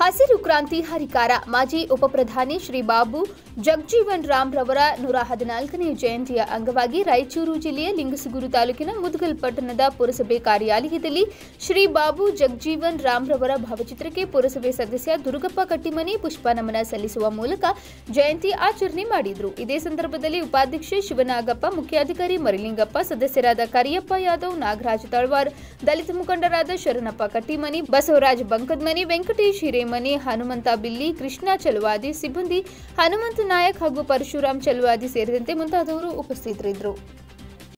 ಹಸಿರು ಕ್ರಾಂತಿ ಹರಿಕಾರ ಮಾಜಿ ಉಪಪ್ರಧಾನಿ ಶ್ರೀ ಬಾಬು ಜಗಜೀವನ್ ರಾಮ್ ರವರ ನೂರ ಹದಿನಾಲ್ಕನೇ ಜಯಂತಿಯ ಅಂಗವಾಗಿ ರಾಯಚೂರು ಜಿಲ್ಲೆಯ ಲಿಂಗಸುಗೂರು ತಾಲೂಕಿನ ಮುದಗಲ್ ಪಟ್ಟಣದ ಪುರಸಭೆ ಕಾರ್ಯಾಲಯದಲ್ಲಿ ಶ್ರೀ ಬಾಬು ಜಗಜೀವನ್ ರಾಮ್ ರವರ ಭಾವಚಿತ್ರಕ್ಕೆ ಪುರಸಭೆ ಸದಸ್ಯ ದುರ್ಗಪ್ಪ ಕಟ್ಟಿಮನಿ ಪುಷ್ಪ ನಮನ ಸಲ್ಲಿಸುವ ಮೂಲಕ ಜಯಂತಿ ಆಚರಣೆ ಮಾಡಿದರು ಇದೇ ಸಂದರ್ಭದಲ್ಲಿ ಉಪಾಧ್ಯಕ್ಷೆ ಶಿವನಾಗಪ್ಪ ಮುಖ್ಯಾಧಿಕಾರಿ ಮರಿಲಿಂಗಪ್ಪ ಸದಸ್ಯರಾದ ಕರಿಯಪ್ಪ ಯಾದವ್ ನಾಗರಾಜ್ ತಳವಾರ್ ದಲಿತ ಮುಖಂಡರಾದ ಶರಣಪ್ಪ ಕಟ್ಟಿಮನಿ ಬಸವರಾಜ್ ಬಂಕದ್ಮನಿ ವೆಂಕಟೇಶ್ ಹಿರೇಮನಿ ಹನುಮಂತ ಬಿಲ್ಲಿ ಕೃಷ್ಣ ಚಲುವಾದಿ ಸಿಬ್ಬಂದಿ ಹನುಮಂತ ನಾಯಕ್ ಹಾಗೂ ಪರಶುರಾಮ್ ಚಲುವಾದಿ ಸೇರಿದಂತೆ ಮುಂತಾದವರು ಉಪಸ್ಥಿತರಿದ್ದರು